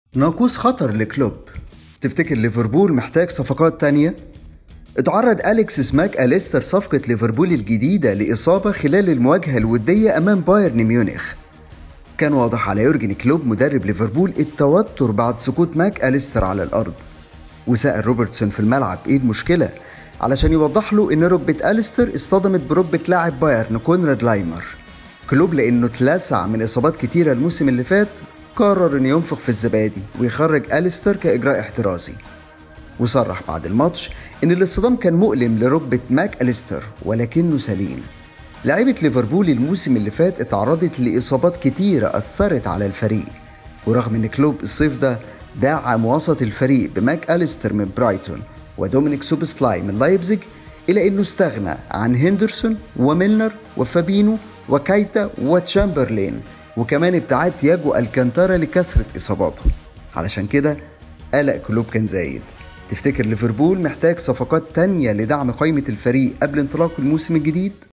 ناقوس خطر لكلوب تفتكر ليفربول محتاج صفقات تانية؟ اتعرض أليكس سماك أليستر صفقة ليفربول الجديدة لإصابة خلال المواجهة الودية أمام بايرن ميونخ كان واضح على يورجن كلوب مدرب ليفربول التوتر بعد سقوط ماك أليستر على الأرض وسأل روبرتسون في الملعب إيه المشكلة علشان يوضح له إن ركبة أليستر اصطدمت بركبة لاعب بايرن كونراد لايمر كلوب لأنه اتلسع من إصابات كتيرة الموسم اللي فات قرر انه ينفخ في الزبادي ويخرج أليستر كإجراء احترازي وصرح بعد الماتش ان الاصطدام كان مؤلم لركبة ماك أليستر ولكنه سليم لعيبة ليفربول الموسم اللي فات اتعرضت لإصابات كتيرة أثرت على الفريق ورغم ان كلوب الصيف ده دعم وسط الفريق بماك أليستر من برايتون ودومينيك سوبسلاي من لايبزيج إلى أنه استغنى عن هندرسون وميلنر وفابينو وكايتا وتشامبرلين وكمان ابتعاد تياجو الكانتارا لكثرة إصاباته علشان كده قلق كلوب كان زايد تفتكر ليفربول محتاج صفقات تانية لدعم قائمة الفريق قبل انطلاق الموسم الجديد؟